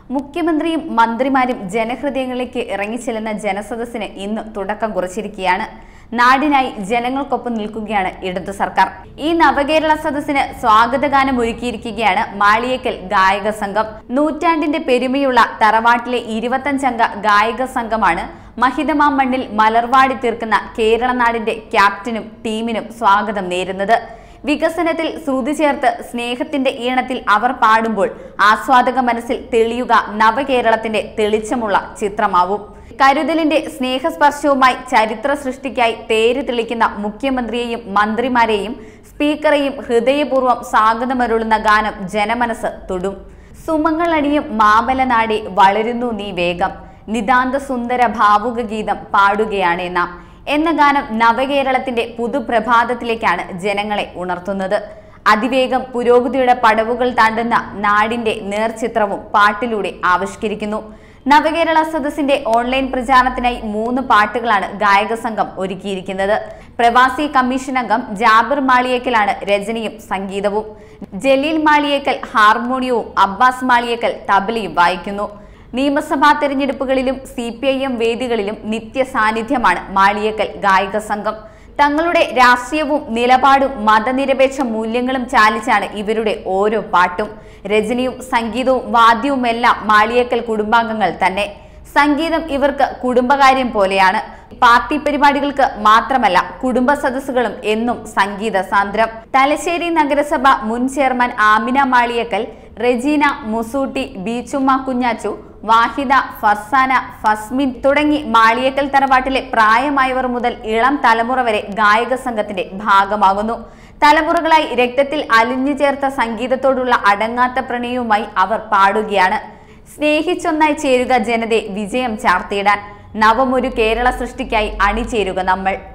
മുഖ്യമന്ത്രിയും മന്ത്രിമാരും ജനഹൃദയങ്ങളിലേക്ക് ഇറങ്ങിച്ചെല്ലുന്ന ജനസദസ്സിന് ഇന്ന് തുടക്കം കുറിച്ചിരിക്കുകയാണ് നാടിനായി ജനങ്ങൾക്കൊപ്പം നിൽക്കുകയാണ് ഇടതു സർക്കാർ ഈ നവകേരള സദസ്സിന് സ്വാഗതഗാനം ഒരുക്കിയിരിക്കുകയാണ് മാളിയേക്കൽ ഗായക സംഘം നൂറ്റാണ്ടിന്റെ പെരുമയുള്ള തറവാട്ടിലെ ഇരുപത്തഞ്ചംഗ ഗായക സംഘമാണ് മഹിതമാ മണ്ണിൽ മലർവാടി തീർക്കുന്ന കേരള നാടിന്റെ ക്യാപ്റ്റനും ടീമിനും സ്വാഗതം നേരുന്നത് വികസനത്തിൽ ശ്രുതി ചേർത്ത് സ്നേഹത്തിന്റെ ഈണത്തിൽ അവർ പാടുമ്പോൾ ആസ്വാദക മനസ്സിൽ തെളിയുക നവകേരളത്തിന്റെ തെളിച്ചമുള്ള ചിത്രമാവും കരുതലിന്റെ സ്നേഹസ്പർശവുമായി ചരിത്ര സൃഷ്ടിക്കായി തേര് തെളിക്കുന്ന മുഖ്യമന്ത്രിയെയും മന്ത്രിമാരെയും സ്പീക്കറെയും ഹൃദയപൂർവ്വം സ്വാഗതമരുളുന്ന ഗാനം ജനമനസ് തൊടും സുമങ്ങളണിയും മാമലനാടി വളരുന്നു നീ വേഗം നിതാന്ത സുന്ദര ഭാവുക ഗീതം പാടുകയാണ് നാം എന്ന ഗാനം നവകേരളത്തിന്റെ പുതുപ്രഭാതത്തിലേക്കാണ് ജനങ്ങളെ ഉണർത്തുന്നത് അതിവേഗം പുരോഗതിയുടെ പടവുകൾ താണ്ടുന്ന നാടിന്റെ നേർചിത്രവും പാട്ടിലൂടെ ആവിഷ്കരിക്കുന്നു നവകേരള സദസ്സിന്റെ ഓൺലൈൻ പ്രചാരണത്തിനായി മൂന്ന് പാട്ടുകളാണ് ഗായക സംഘം ഒരുക്കിയിരിക്കുന്നത് പ്രവാസി കമ്മീഷൻ അംഗം ജാബിർ മാളിയേക്കലാണ് രചനയും സംഗീതവും ജലീൽ മാളിയേക്കൽ ഹാർമോണിയവും അബ്ബാസ് മാളിയേക്കൽ തബലയും വായിക്കുന്നു നിയമസഭാ തെരഞ്ഞെടുപ്പുകളിലും സി പി ഐ എം വേദികളിലും നിത്യ സാന്നിധ്യമാണ് മാളിയേക്കൽ ഗായിക സംഘം തങ്ങളുടെ രാഷ്ട്രീയവും നിലപാടും മതനിരപേക്ഷ മൂല്യങ്ങളും ചാലിച്ചാണ് ഇവരുടെ ഓരോ പാട്ടും രചനയും സംഗീതവും വാദ്യവുമെല്ലാം മാളിയേക്കൽ കുടുംബാംഗങ്ങൾ തന്നെ സംഗീതം ഇവർക്ക് കുടുംബകാര്യം പോലെയാണ് പാർട്ടി പരിപാടികൾക്ക് മാത്രമല്ല കുടുംബ സദസ്സുകളും എന്നും സംഗീത സാന്ദ്രം തലശ്ശേരി നഗരസഭ മുൻ ചെയർമാൻ ആമിന മാളിയക്കൽ റെജീന മുസൂട്ടി ബീച്ചുമ്മ കുഞ്ഞാച്ചു വാഹിദ ഫർസാന ഫസ്മിൻ തുടങ്ങി മാളിയക്കൽ തറവാട്ടിലെ പ്രായമായവർ മുതൽ ഇളം തലമുറ വരെ ഗായക സംഘത്തിന്റെ ഭാഗമാകുന്നു തലമുറകളായി രക്തത്തിൽ അലിഞ്ഞു ചേർത്ത സംഗീതത്തോടുള്ള അടങ്ങാത്ത പ്രണയവുമായി അവർ പാടുകയാണ് സ്നേഹിച്ചൊന്നായി ചേരുക ജനതയെ വിജയം ചാർത്തിയിടാൻ നവമൊരു കേരള സൃഷ്ടിക്കായി അണിചേരുക നമ്മൾ